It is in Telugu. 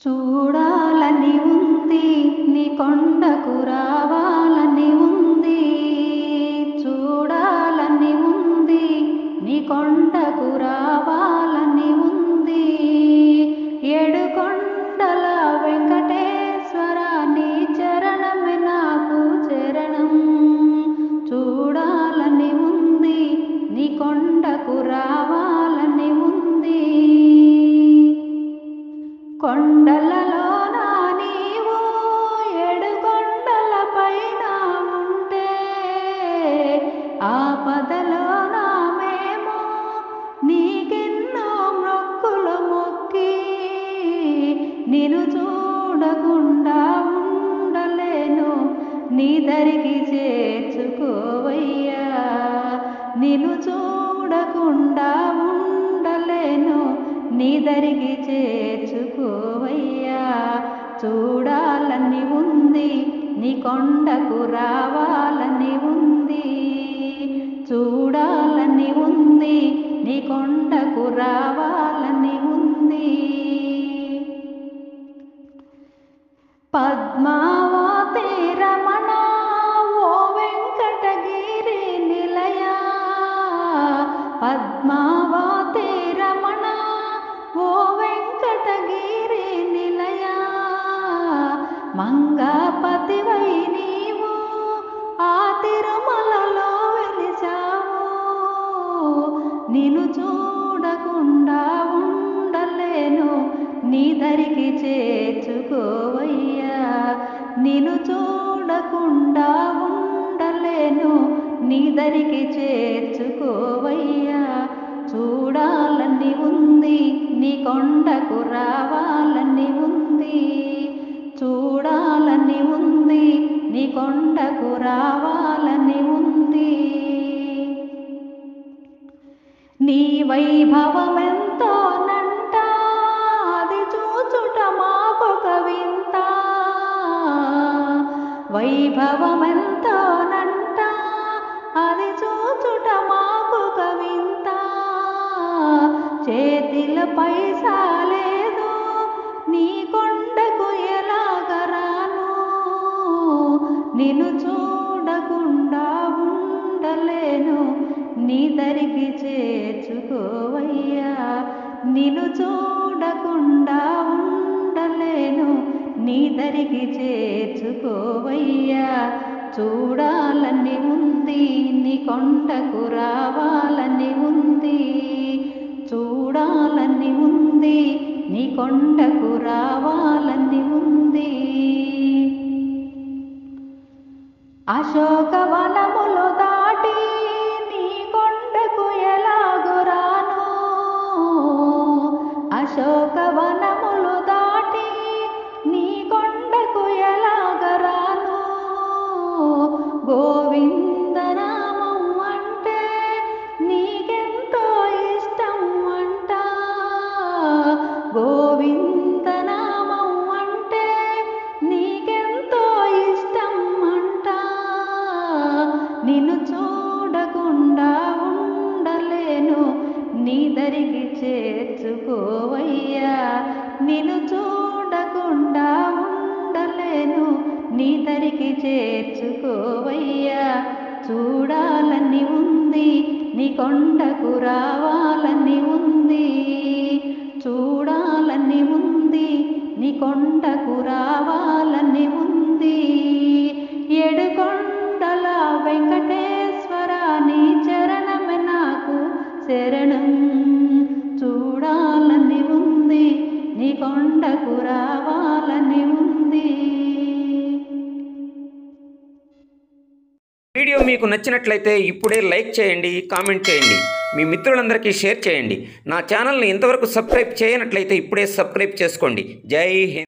చూడాలని ఉంది నీ కొండకు రావాలని ఉంది చూడాలని ఉంది నీ కొండకు రావాలని ఉంది ఏడు కొండల వెంకటేశ్వర నీ చరణమే నాకు చరణం చూడాలని ఉంది నీ కొండకు రావాలని ఉంది కొండలలో నా నీవు ఏడు కొండల పైన ఉంటే ఆపదలో నా మేము నీకెన్నో మొక్కులు మొక్కి నిన్ను చూడకుండా ఉండలేను నీ దరికి చేర్చుకోవయ్యా నిన్ను చూడకుండా ఉండలేను నీ దరికి చేర్చుకోవయ్యా చూడాలని ఉంది నీ కొండకు రావాలని ఉంది చూడాలని ఉంది నీ కొండకు రావాలని ఉంది పద్మావతి రమణ ఓ వెంకటగిరి నిలయ పద్మావతి రమణ ఓ వెంకటగిరి నిలయ మంగాపతివై నీవు ఆ తిరుమలలో వెలిచావు నిన్ను చూడకుండా ఉండలేను నీ దరికి చేర్చుకోవయ్యా నిన్ను చూడకుండా ఉండలేను నీ దరికి చేర్చుకోవయ్యా చూడాలని ఉంది నీ కొండకు రావాలని ఉంది చూడాలని ఉంది నీ కొండకు రావాలని ఉంది నీ వైభవమెంతోనంట అది చూచుట మాకొక వింత వైభవమెంతోనంట అది చూచుట మాకొక వింత చేతిల పైసా లేదు నీ కొండకు ఎలాగరాను నిన్ను చూడకుండా ఉండలేను నీ దరికి చేర్చుకోవయ్యా నిన్ను చూడకుండా ఉండలేను నీ దరికి చేర్చుకోవయ్యా చూడాలని ఉంది నీ కొండకు రావాలని ఉంది చూడాలని ఉంది నీ కొండకు రావాలని ఉంది అశోకవనములు దాటి నీ కొండకు ఎలాగురాను అశోకవనములు దాటి నీ కొండకు ఎలాగరాను గోవిందనామం అంటే నీకెంతో ఇష్టం అంట గోవిందనామం అంటే నీకెంతో ఇష్టం అంట నిన్ను చూడకుండా ఉండలేను నీ దరికి చేర్చుకోవయ్యా నిన్ను చూడకుండా ఉండలేను నీ దరికి చేర్చుకోవయ్యా చూడాలని ఉంది నీ కొండకు రావాలని ఉంది చూడాలని ఉంది నీ కొండకు రావాలని ఉంది ఏడు కొండల వెంకటేశ్వర నీ చరణమే నాకు శరణం చూడాలని ఉంది నీ కొండకు రావాలని ఉంది వీడియో మీకు నచ్చినట్లయితే ఇప్పుడే లైక్ చేయండి కామెంట్ చేయండి మీ మిత్రులందరికీ షేర్ చేయండి నా ఛానల్ని ఇంతవరకు సబ్స్క్రైబ్ చేయనట్లయితే ఇప్పుడే సబ్స్క్రైబ్ చేసుకోండి జై హింద్